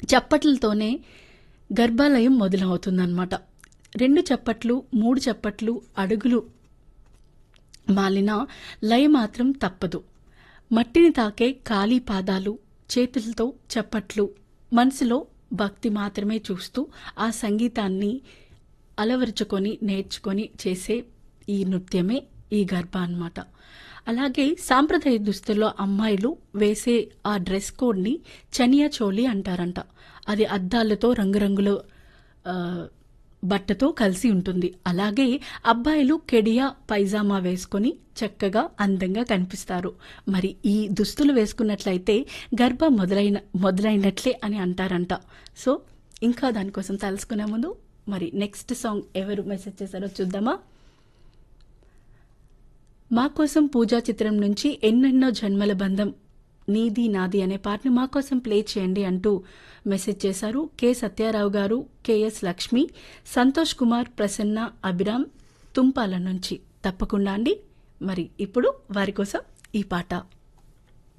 చప్పట్లతోనే గర్భాలయం మొదలవుతుందన్నమాట రెండు చప్పట్లు మూడు చప్పట్లు అడుగులు మాలిన లయ మాత్రం తప్పదు మట్టిని తాకే ఖాళీ పాదాలు చేతులతో చప్పట్లు మనసులో భక్తి మాత్రమే చూస్తూ ఆ సంగీతాన్ని అలవరుచుకొని నేర్చుకొని చేసే ఈ నృత్యమే ఈ గర్భ అన్నమాట అలాగే సాంప్రదాయ దుస్తుల్లో అమ్మాయిలు వేసే ఆ డ్రెస్ కోడ్ని చనియా చోళీ అంటారంట అది అద్దాలతో రంగురంగుల ఆ, బట్టతో కలిసి ఉంటుంది అలాగే అబ్బాయిలు కెడియా పైజామా వేసుకొని చక్కగా అందంగా కనిపిస్తారు మరి ఈ దుస్తులు వేసుకున్నట్లయితే గర్భ మొదలైన మొదలైనట్లే అని అంటారంట సో ఇంకా దానికోసం తెలుసుకునే ముందు మరి నెక్స్ట్ సాంగ్ ఎవరు మెసేజ్ చేశారో చూద్దామా మా కోసం పూజా చిత్రం నుంచి ఎన్నెన్నో జన్మల బంధం నీది నాది అనే పాటను మా కోసం ప్లే చేయండి అంటూ మెసేజ్ చేశారు కె సత్యారావు గారు కెఎస్ లక్ష్మి సంతోష్ కుమార్ ప్రసన్న అభిరామ్ తుంపాల నుంచి తప్పకుండా అండి మరి ఇప్పుడు వారి కోసం ఈ పాట